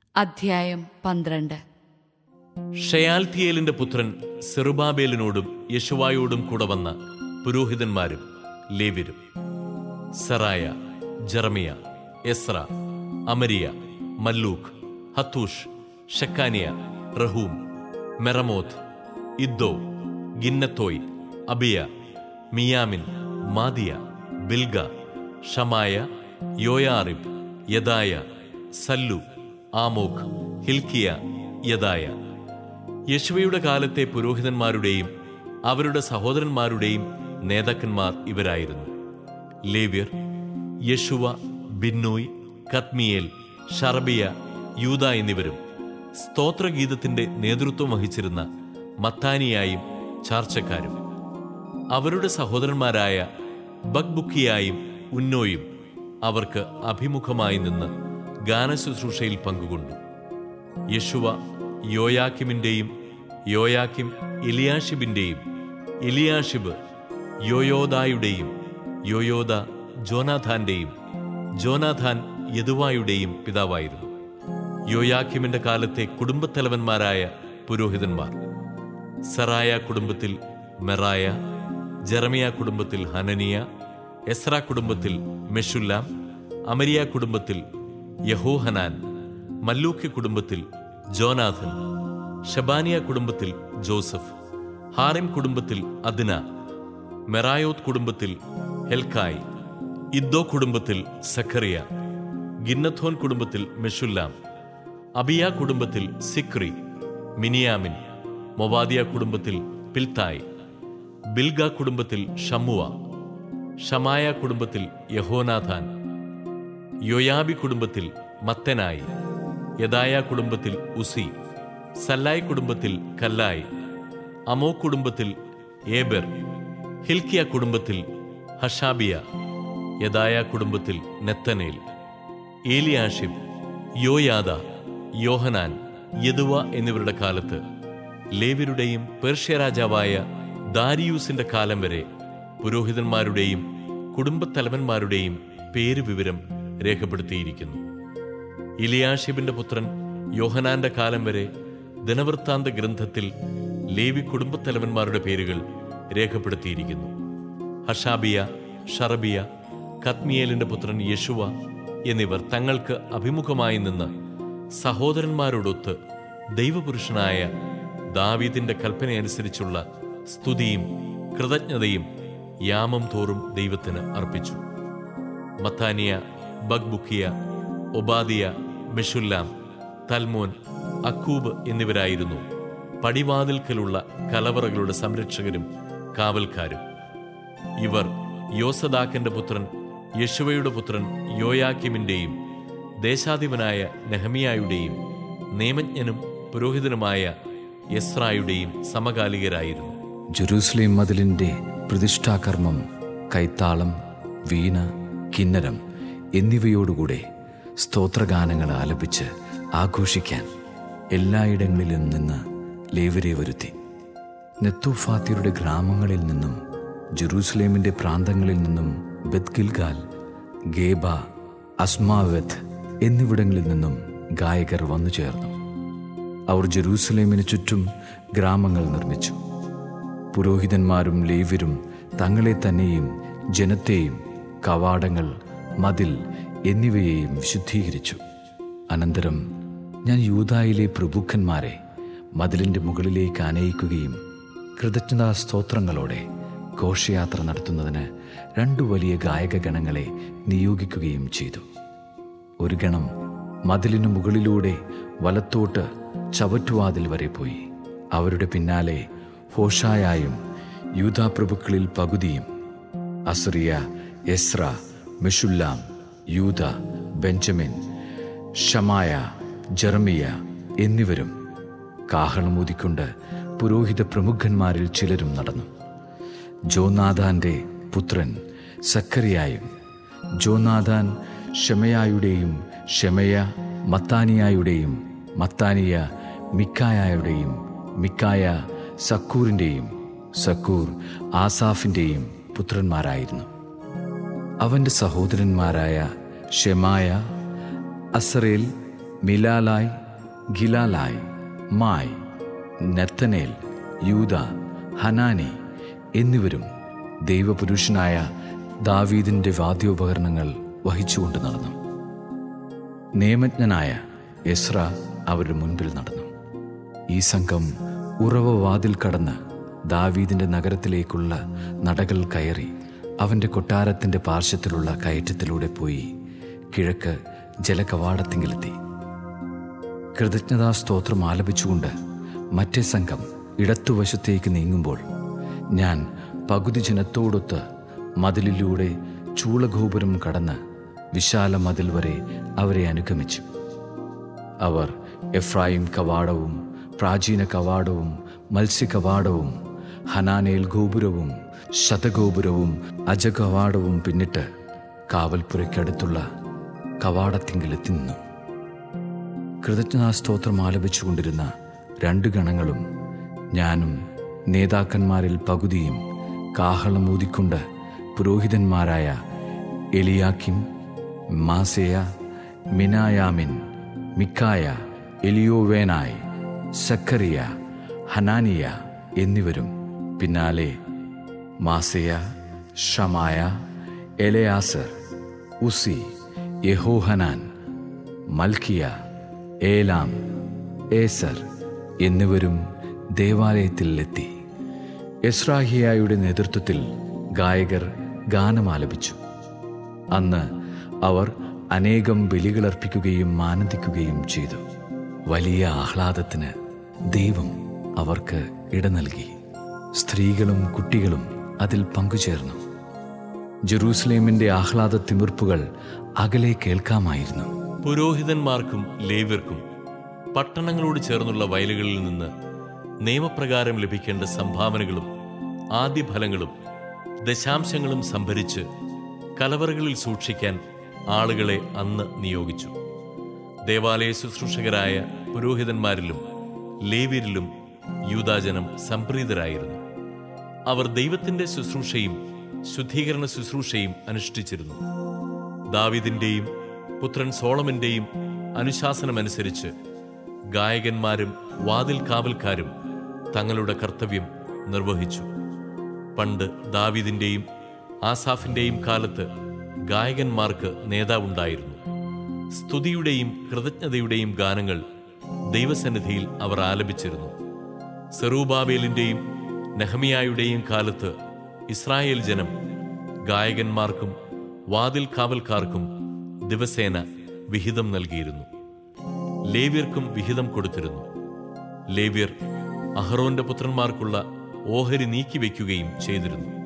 അധ്യായം പന്ത്രണ്ട് ഷയാൽത്തിയേലിന്റെ പുത്രൻ സെറുബാബേലിനോടും യശുവായോടും കൂടെ വന്ന പുരോഹിതന്മാരും ലേവ്യരും സറായ ജർമിയ എസ്ര അമരിയ മല്ലൂക്ക് ഹത്തൂഷ് ഷക്കാനിയ റഹൂം മെറമോത്ത് ഇദ്ദോ ഗിന്നത്തോയ് അബിയ മിയാമിൻ മാദിയ ബിൽഗ ഷമായ യോയാറിബ് യദായ സല്ലു ആമോഖ് ഹിൽക്കിയ യദായ യശുവയുടെ കാലത്തെ പുരോഹിതന്മാരുടെയും അവരുടെ സഹോദരന്മാരുടെയും നേതാക്കന്മാർ ഇവരായിരുന്നു ലേവ്യർ യശുവ ബിന്നോയ് കത്മിയേൽ ഷർബിയ യൂത എന്നിവരും സ്തോത്രഗീതത്തിന്റെ നേതൃത്വം വഹിച്ചിരുന്ന മത്താനിയായും ചാർച്ചക്കാരും അവരുടെ സഹോദരന്മാരായ ബക്ബുക്കിയായും ഉന്നോയും അവർക്ക് അഭിമുഖമായി നിന്ന് ഗാനശുശ്രൂഷയിൽ പങ്കുകൊണ്ടു യശുവ യോയാക്കിമിന്റെയും യോയാക്കിം എലിയാഷിബിന്റെയും എലിയാഷിബ് യോയോദായുടെയും യോയോദ ജോനാഥാന്റെയും ജോനാഥാൻ യദുവായുടെയും പിതാവായിരുന്നു യോയാക്കിമിന്റെ കാലത്തെ കുടുംബത്തലവന്മാരായ പുരോഹിതന്മാർ സറായ കുടുംബത്തിൽ മെറായ ജെറമിയ കുടുംബത്തിൽ ഹനനിയ എസ്ര കുടുംബത്തിൽ മെഷുല്ലാം അമരിയ കുടുംബത്തിൽ യഹോഹനാൻ മല്ലൂക്ക് കുടുംബത്തിൽ ജോനാഥൻ ഷബാനിയ കുടുംബത്തിൽ ജോസഫ് ഹാറിം കുടുംബത്തിൽ അദ്ന മെറായോത്ത് കുടുംബത്തിൽ ഹെൽക്കായ് ഇദ്ദോ കുടുംബത്തിൽ സഖറിയ ഗിന്നഥോൻ കുടുംബത്തിൽ മെഷുല്ലാം അബിയ കുടുംബത്തിൽ സിക്രി മിനിയാമിൻ മൊവാദിയ കുടുംബത്തിൽ പിൽത്തായ് ബിൽഗ കുടുംബത്തിൽ ഷമുവ ഷമായ കുടുംബത്തിൽ യഹോനാഥാൻ യോയാബി കുടുംബത്തിൽ മത്തനായി യദായ കുടുംബത്തിൽ ഉസി സല്ലായ് കുടുംബത്തിൽ കല്ലായ് അമോ കുടുംബത്തിൽ ഏബർ ഹിൽക്കിയ കുടുംബത്തിൽ ഹഷാബിയ യദായ കുടുംബത്തിൽ നെത്തനേൽ ഏലിയാഷിബ് യോയാദ യോഹനാൻ യദുവ എന്നിവരുടെ കാലത്ത് ലേവ്യരുടെയും പേർഷ്യ രാജാവായ ദാരിയൂസിന്റെ കാലം വരെ പുരോഹിതന്മാരുടെയും കുടുംബത്തലവന്മാരുടെയും പേര് വിവരം രേഖപ്പെടുത്തിയിരിക്കുന്നു ഇലിയാഷിബിന്റെ പുത്രൻ യോഹനാന്റെ കാലം വരെ ദിനവൃത്താന്ത ഗ്രന്ഥത്തിൽ ലേവി കുടുംബത്തലവന്മാരുടെ പേരുകൾ രേഖപ്പെടുത്തിയിരിക്കുന്നു ഹഷാബിയ ഷറബിയ കത്മിയേലിന്റെ പുത്രൻ യശുവ എന്നിവർ തങ്ങൾക്ക് അഭിമുഖമായി നിന്ന് സഹോദരന്മാരോടൊത്ത് ദൈവപുരുഷനായ ദാവീദിന്റെ കൽപ്പനയനുസരിച്ചുള്ള സ്തുതിയും കൃതജ്ഞതയും യാമം തോറും ദൈവത്തിന് അർപ്പിച്ചു മത്താനിയ ബഗ്ബുക്കിയ ഒബാദിയ മിഷുല്ലാം തൽമോൻ അക്കൂബ് എന്നിവരായിരുന്നു പടിവാതിൽക്കലുള്ള കലവറകളുടെ സംരക്ഷകരും കാവൽക്കാരും ഇവർ യോസദാക്കന്റെ പുത്രൻ യശുവയുടെ പുത്രൻ യോയാക്കിമിന്റെയും ദേശാധിപനായ നെഹമിയായുടെയും നിയമജ്ഞനും പുരോഹിതനുമായ യസ്രായുടെയും സമകാലികരായിരുന്നു ജെറൂസലേം മതിലിന്റെ പ്രതിഷ്ഠാകർമ്മം കൈത്താളം വീണ കിന്നരം എന്നിവയോടുകൂടെ സ്തോത്രഗാനങ്ങൾ ആലപിച്ച് ആഘോഷിക്കാൻ എല്ലായിടങ്ങളിലും നിന്ന് ലേവരെ വരുത്തി നെത്തൂഫാത്തിയുടെ ഗ്രാമങ്ങളിൽ നിന്നും ജെറൂസലേമിന്റെ പ്രാന്തങ്ങളിൽ നിന്നും ബദ്ഗിൽഗാൽ ഗേബ അസ്മാവത്ത് എന്നിവിടങ്ങളിൽ നിന്നും ഗായകർ വന്നു ചേർന്നു അവർ ജെറൂസലേമിന് ചുറ്റും ഗ്രാമങ്ങൾ നിർമ്മിച്ചു പുരോഹിതന്മാരും ലേവ്യരും തങ്ങളെ തന്നെയും ജനത്തെയും കവാടങ്ങൾ മതിൽ എന്നിവയെയും വിശുദ്ധീകരിച്ചു അനന്തരം ഞാൻ യൂതായിലെ പ്രഭുക്കന്മാരെ മതിലിന്റെ മുകളിലേക്ക് ആനയിക്കുകയും കൃതജ്ഞതാ സ്തോത്രങ്ങളോടെ ഘോഷയാത്ര നടത്തുന്നതിന് രണ്ടു വലിയ ഗായക ഗണങ്ങളെ നിയോഗിക്കുകയും ചെയ്തു ഒരു ഗണം മതിലിനു മുകളിലൂടെ വലത്തോട്ട് ചവറ്റുവാതിൽ വരെ പോയി അവരുടെ പിന്നാലെ ഹോഷായായും യൂതാപ്രഭുക്കളിൽ പകുതിയും അസറിയ എസ്ര മിഷുല്ലാം യൂത ബെഞ്ചമിൻ ഷമായ ജർമിയ എന്നിവരും കാഹളമൂതിക്കൊണ്ട് പുരോഹിത പ്രമുഖന്മാരിൽ ചിലരും നടന്നു ജോനാഥാന്റെ പുത്രൻ സക്കറിയായും ജോനാഥാൻ ഷെമയായുടെയും ഷെമയ മത്താനിയായുടെയും മത്താനിയ മിക്കായായുടെയും മിക്കായ സക്കൂറിന്റെയും സക്കൂർ ആസാഫിന്റെയും പുത്രന്മാരായിരുന്നു അവന്റെ സഹോദരന്മാരായ ഷെമായ അസറേൽ മിലാലായ് ഗിലാലായ് മായി നെത്തനേൽ യൂത ഹനാനി എന്നിവരും ദൈവപുരുഷനായ ദാവീദിന്റെ വാദ്യോപകരണങ്ങൾ വഹിച്ചുകൊണ്ട് നടന്നു നിയമജ്ഞനായ എസ്ര അവരുടെ മുൻപിൽ നടന്നു ഈ സംഘം ഉറവ വാതിൽ കടന്ന് ദാവീദിന്റെ നഗരത്തിലേക്കുള്ള നടകൾ കയറി അവന്റെ കൊട്ടാരത്തിന്റെ പാർശ്വത്തിലുള്ള കയറ്റത്തിലൂടെ പോയി കിഴക്ക് ജലകവാടത്തിങ്കിലെത്തി കൃതജ്ഞതാ സ്തോത്രം ആലപിച്ചുകൊണ്ട് മറ്റേ സംഘം ഇടത്തുവശത്തേക്ക് നീങ്ങുമ്പോൾ ഞാൻ പകുതി ജനത്തോടൊത്ത് മതിലിലൂടെ ചൂളഗോപുരം കടന്ന് വിശാല മതിൽ വരെ അവരെ അനുഗമിച്ചു അവർ എഫ്രായിം കവാടവും പ്രാചീന കവാടവും മത്സ്യകവാടവും ഹനാനേൽ ഗോപുരവും ശതഗോപുരവും അജകവാടവും പിന്നിട്ട് കാവൽപ്പുരയ്ക്കടുത്തുള്ള കവാടത്തിങ്കിലെത്തി നിന്നു കൃതജ്ഞതാസ്തോത്രം ആലപിച്ചുകൊണ്ടിരുന്ന രണ്ട് ഗണങ്ങളും ഞാനും നേതാക്കന്മാരിൽ പകുതിയും കാഹളമൂതിക്കൊണ്ട് പുരോഹിതന്മാരായ എലിയാക്കിം മാസേയ മിനായാമിൻ മിക്കായ എലിയോവേനായ് സക്കറിയ ഹനാനിയ എന്നിവരും പിന്നാലെ മാസയ ഷമായ എലയാസർ ഉസി യഹോഹനാൻ മൽക്കിയ ഏലാം ഏസർ എന്നിവരും ദേവാലയത്തിൽ എത്തി എസ്രാഹിയായുടെ നേതൃത്വത്തിൽ ഗായകർ ഗാനമാലപിച്ചു അന്ന് അവർ അനേകം ബലികളർപ്പിക്കുകയും ആനന്ദിക്കുകയും ചെയ്തു വലിയ ആഹ്ലാദത്തിന് ദൈവം അവർക്ക് ഇട നൽകി സ്ത്രീകളും കുട്ടികളും അതിൽ പങ്കുചേർന്നു ജെറൂസലേമിന്റെ ആഹ്ലാദ തിമിർപ്പുകൾ അകലെ കേൾക്കാമായിരുന്നു പുരോഹിതന്മാർക്കും ലേവ്യർക്കും പട്ടണങ്ങളോട് ചേർന്നുള്ള വയലുകളിൽ നിന്ന് നിയമപ്രകാരം ലഭിക്കേണ്ട സംഭാവനകളും ആദ്യഫലങ്ങളും ദശാംശങ്ങളും സംഭരിച്ച് കലവറകളിൽ സൂക്ഷിക്കാൻ ആളുകളെ അന്ന് നിയോഗിച്ചു ദേവാലയ ശുശ്രൂഷകരായ പുരോഹിതന്മാരിലും ലേവ്യരിലും യൂതാജനം സംപ്രീതരായിരുന്നു അവർ ദൈവത്തിന്റെ ശുശ്രൂഷയും ശുദ്ധീകരണ ശുശ്രൂഷയും അനുഷ്ഠിച്ചിരുന്നു ദാവിദിന്റെയും പുത്രൻ സോളമന്റെയും അനുശാസനമനുസരിച്ച് ഗായകന്മാരും വാതിൽ കാവൽക്കാരും തങ്ങളുടെ കർത്തവ്യം നിർവഹിച്ചു പണ്ട് ദാവിദിന്റെയും ആസാഫിന്റെയും കാലത്ത് ഗായകന്മാർക്ക് നേതാവുണ്ടായിരുന്നു സ്തുതിയുടെയും കൃതജ്ഞതയുടെയും ഗാനങ്ങൾ ദൈവസന്നിധിയിൽ അവർ ആലപിച്ചിരുന്നു സെറൂബാബേലിന്റെയും നെഹമിയായുടെയും കാലത്ത് ഇസ്രായേൽ ജനം ഗായകന്മാർക്കും വാതിൽ കാവൽക്കാർക്കും ദിവസേന വിഹിതം നൽകിയിരുന്നു ലേവ്യർക്കും വിഹിതം കൊടുത്തിരുന്നു ലേവ്യർ അഹറോന്റെ പുത്രന്മാർക്കുള്ള ഓഹരി നീക്കിവെക്കുകയും ചെയ്തിരുന്നു